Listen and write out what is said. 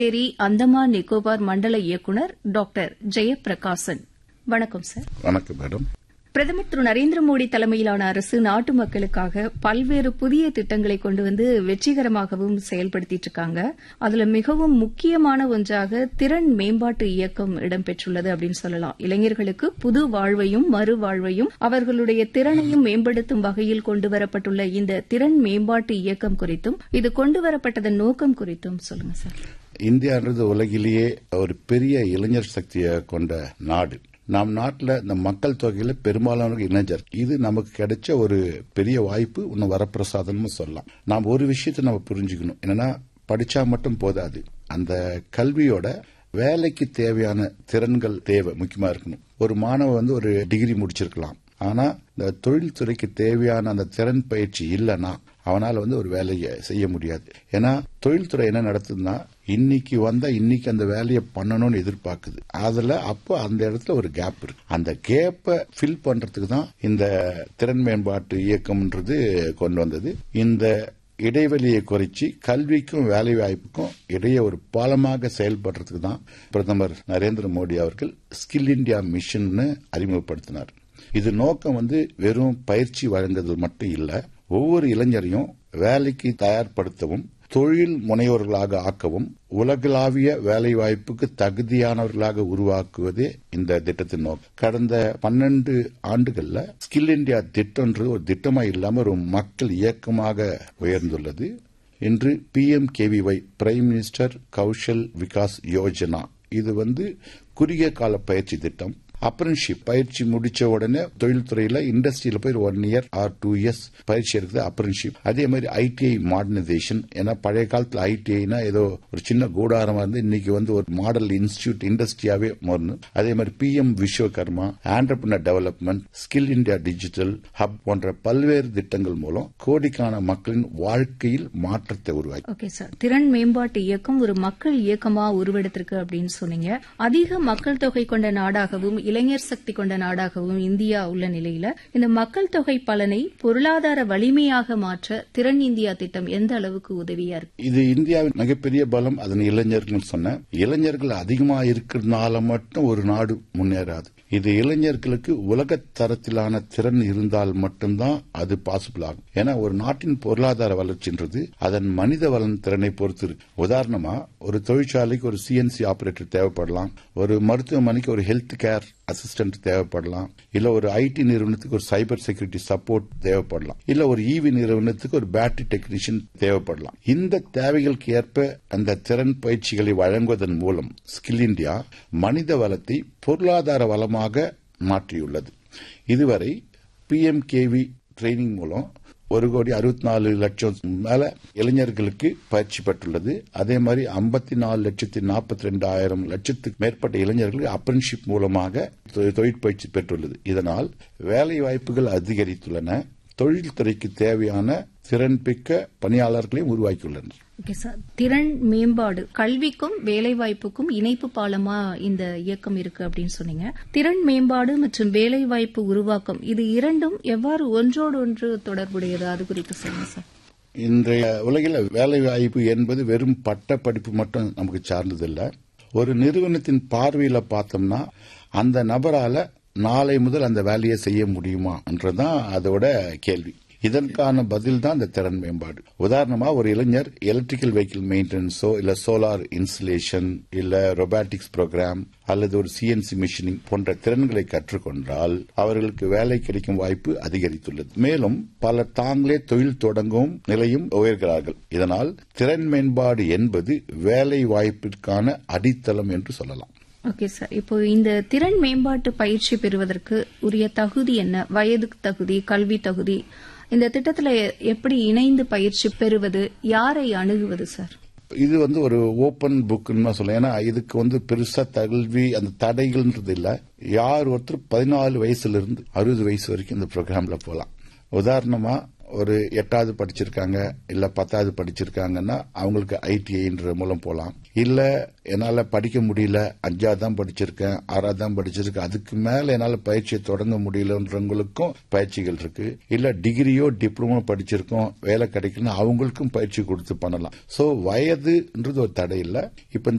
புதுச்சேரி அந்தமான் நிக்கோபார் மண்டல இயக்குநர் டாக்டர் ஜெயப்பிரகாசன் வணக்கம் சார் வணக்கம் மேடம் பிரதமர் திரு நரேந்திர மோடி தலைமையிலான அரசு நாட்டு மக்களுக்காக பல்வேறு புதிய திட்டங்களை கொண்டு வந்து வெற்றிகரமாகவும் செயல்படுத்திட்டு இருக்காங்க அதுல மிகவும் முக்கியமான ஒன்றாக திறன் மேம்பாட்டு இயக்கம் இடம்பெற்றுள்ளது அப்படின்னு சொல்லலாம் இளைஞர்களுக்கு புது வாழ்வையும் மறுவாழ்வையும் அவர்களுடைய திறனையும் மேம்படுத்தும் வகையில் கொண்டுவரப்பட்டுள்ள இந்த திறன் மேம்பாட்டு இயக்கம் குறித்தும் இது கொண்டுவரப்பட்டதன் நோக்கம் குறித்தும் சொல்லுங்க சார் இந்தியான்றது உலகிலேயே ஒரு பெரிய இளைஞர் சக்தியை கொண்ட நாடு நம் நாட்டில் இந்த மக்கள் தொகையில பெரும்பாலானவர்கள் இளைஞர் இது நமக்கு கிடைச்ச ஒரு பெரிய வாய்ப்பு இன்னும் வரப்பிரசாதம்னு சொல்லலாம் நாம் ஒரு விஷயத்தை நம்ம புரிஞ்சுக்கணும் என்னன்னா படிச்சா மட்டும் போதாது அந்த கல்வியோட வேலைக்கு தேவையான திறன்கள் தேவை முக்கியமா இருக்கணும் ஒரு மாணவன் வந்து ஒரு டிகிரி முடிச்சிருக்கலாம் ஆனா இந்த தொழில்துறைக்கு தேவையான அந்த திறன் பயிற்சி இல்லைன்னா அவனால வந்து ஒரு வேலையை செய்ய முடியாது ஏன்னா தொழில்துறை என்ன நடத்துதுன்னா இன்னைக்கு வந்தா இன்னைக்கு அந்த வேலையை பண்ணணும்னு எதிர்பார்க்குது அதுல அப்போ அந்த இடத்துல ஒரு கேப் இருக்கு அந்த கேப்பை ஃபில் பண்றதுக்கு தான் இந்த திறன் மேம்பாட்டு இயக்கம்ன்றது கொண்டு வந்தது இந்த இடைவெளியை குறைச்சி கல்விக்கும் வேலை வாய்ப்புக்கும் இடையே ஒரு பாலமாக செயல்படுறதுக்கு தான் பிரதமர் நரேந்திர மோடி அவர்கள் ஸ்கில் இந்தியா மிஷன் அறிமுகப்படுத்தினார் இது நோக்கம் வந்து வெறும் பயிற்சி வழங்குறது மட்டும் இல்ல ஒவ்வொரு இளைஞரையும் வேலைக்கு தயார்படுத்தவும் தொழில் முனைவோர்களாக ஆக்கவும் உலகளாவிய வேலைவாய்ப்புக்கு தகுதியானவர்களாக உருவாக்குவதே இந்த திட்டத்தின் நோக்கம் கடந்த பன்னெண்டு ஆண்டுகள்ல ஸ்கில் இந்தியா திட்டம்ன்றது ஒரு திட்டமா இல்லாம ஒரு மக்கள் இயக்கமாக உயர்ந்துள்ளது இன்று P M KVY prime minister Kaushal Vikas Yojana இது வந்து குறுகிய கால பயிற்சி திட்டம் அப்ரன்ஷிப் பயிற்சி முடிச்ச உடனே தொழில்துறையில இண்டஸ்ட்ரியில போய் one year or two years பயிற்சி இருக்குது அப்ரன்ஷிப் அதே மாதிரி ஐடிஐ மாடர்னைசேஷன் ஏன்னா பழைய காலத்துல ஐடிஐனா ஏதோ ஒரு சின்ன கூடாரமா இருந்து இன்னைக்கு வந்து ஒரு மாடல் இன்ஸ்டியூட் இண்டஸ்ட்ரியாவே மாறணும் அதே மாதிரி P M Vishwakarma entrepreneur development skill India digital hub போன்ற பல்வேறு திட்டங்கள் மூலம் கோடிக்கான மக்களின் வாழ்க்கையில் மாற்றத்தை உருவாக்கி ஓகே சார் திறன் மேம்பாட்டு இயக்கம் ஒரு மக்கள் இயக்கமா உருவெடுத்திருக்கு அப்படின்னு சொன்னீங்க அதிக மக்கள் தொகை கொண்ட நாடாகவும் இளைஞர் சக்தி கொண்ட நாடாகவும் இந்தியா உள்ள நிலையில இந்த மக்கள் தொகை பலனை பொருளாதார வலிமையாக மாற்ற திறன் இந்தியா திட்டம் எந்த அளவுக்கு உதவியா இருக்கு இது இந்தியாவின் மிகப்பெரிய பலம் அதன் இளைஞர்கள் சொன்ன இளைஞர்கள் அதிகமா இருக்கிறதுனால மட்டும் ஒரு நாடு முன்னேறாது இது இளைஞர்களுக்கு உலக தரத்திலான திறன் இருந்தால் மட்டும்தான் அது பாசிபிள் ஆகும் ஏன்னா ஒரு நாட்டின் பொருளாதார வளர்ச்சின்றது அதன் மனித வளன் திறனை பொறுத்து இருக்கு உதாரணமா ஒரு தொழிற்சாலைக்கு ஒரு சிஎன்சி ஆபரேட்டர் தேவைப்படலாம் ஒரு மருத்துவமனைக்கு ஒரு ஹெல்த் கேர் அசிஸ்டன்ட் தேவைப்படலாம் இல்ல ஒரு ஐடி நிறுவனத்துக்கு ஒரு சைபர் செக்யூரிட்டி சப்போர்ட் தேவைப்படலாம் இல்ல ஒரு இவி நிறுவனத்துக்கு ஒரு பேட்டரி டெக்னீஷியன் தேவைப்படலாம் இந்த தேவைகளுக்கு ஏற்ப அந்த திறன் பயிற்சிகளை வழங்குவதன் மூலம் ஸ்கில் இந்தியா மனித வளத்தை பொருளாதார வளமாக மாற்றியுள்ளது இதுவரை பிஎம்கேவி ட்ரைனிங் மூலம் ஒரு கோடி அறுபத்தி நாலு லட்சம் மேல இளைஞர்களுக்கு பயிற்சி பெற்றுள்ளது அதே மாதிரி ஐம்பத்தி நாலு லட்சத்தி நாற்பத்தி ரெண்டு ஆயிரம் லட்சத்துக்கு மேற்பட்ட இளைஞர்களுக்கு அப்ரன்ஷிப் மூலமாக தொழிற்பயிற்சி பெற்றுள்ளது இதனால் வேலை வாய்ப்புகள் அதிகரித்துள்ளன தொழில்துறைக்கு தேவையான திறன்பிக்க பணியாளர்களையும் உருவாக்கியுள்ளனர் ஓகே சார் திறன் மேம்பாடு கல்விக்கும் வேலைவாய்ப்புக்கும் இணைப்பு பாலமா இந்த இயக்கம் இருக்கு அப்படின்னு சொன்னீங்க திறன் மேம்பாடு மற்றும் வேலைவாய்ப்பு உருவாக்கம் இது இரண்டும் எவ்வாறு ஒன்றோடு ஒன்று தொடர்புடையது அது குறித்து சொல்லுங்க சார் இன்றைய உலகில் வேலை வாய்ப்பு என்பது வெறும் பட்ட படிப்பு மட்டும் நமக்கு சார்ந்ததில்லை ஒரு நிறுவனத்தின் பார்வையில பார்த்தோம்னா அந்த நபரால நாளை முதல் அந்த வேலையை செய்ய முடியுமா என்றதான் அதோட கேள்வி இதற்கான பதில் தான் இந்த திறன் மேம்பாடு உதாரணமா ஒரு இளைஞர் எலக்ட்ரிக்கல் வெஹிக்கிள் மெயின்டெனன்ஸோ இல்ல சோலார் இன்ஸ்டலேஷன் இல்ல ரொபாட்டிக்ஸ் ப்ரோக்ராம் அல்லது ஒரு சிஎன்சி மிஷினிங் போன்ற திறன்களை கற்றுக்கொண்டால் அவர்களுக்கு வேலை கிடைக்கும் வாய்ப்பு அதிகரித்துள்ளது மேலும் பலர் தாங்களே தொழில் தொடங்கும் நிலையும் உயர்கிறார்கள் இதனால் திறன் மேம்பாடு என்பது வேலை வாய்ப்பிற்கான அடித்தளம் என்று சொல்லலாம் ஓகே சார் இப்போ இந்த திறன் மேம்பாட்டு பயிற்சி பெறுவதற்கு உரிய தகுதி என்ன வயது தகுதி கல்வி தகுதி இந்த திட்டத்துல எப்படி இணைந்து பயிற்சி பெறுவது யாரை அணுகுவது சார் இது வந்து ஒரு ஓபன் புக்னு சொல்லலாம் ஏன்னா இதுக்கு வந்து பெருசா கல்வி அந்த தடைகள்ன்றது இல்ல யார் ஒருத்தர் பதினாலு வயசுல இருந்து அறுபது வயசு வரைக்கும் இந்த ப்ரோக்ராம்ல போலாம் உதாரணமா ஒரு எட்டாவது படிச்சிருக்காங்க இல்ல பத்தாவது படிச்சிருக்காங்கன்னா அவங்களுக்கு ஐடிஐன்ற மூலம் போலாம் இல்ல என்னால படிக்க முடியல அஞ்சாவது தான் படிச்சிருக்கேன் ஆறாவது தான் படிச்சிருக்கேன் அதுக்கு மேல என்னால பயிற்சியை தொடங்க முடியலன்றவங்களுக்கும் பயிற்சிகள் இருக்கு இல்ல டிகிரியோ டிப்ளமோ படிச்சிருக்கோம் வேலை கிடைக்கணும் அவங்களுக்கும் பயிற்சி கொடுத்து பண்ணலாம் சோ வயதுன்றது ஒரு தடை இல்ல இப்ப இந்த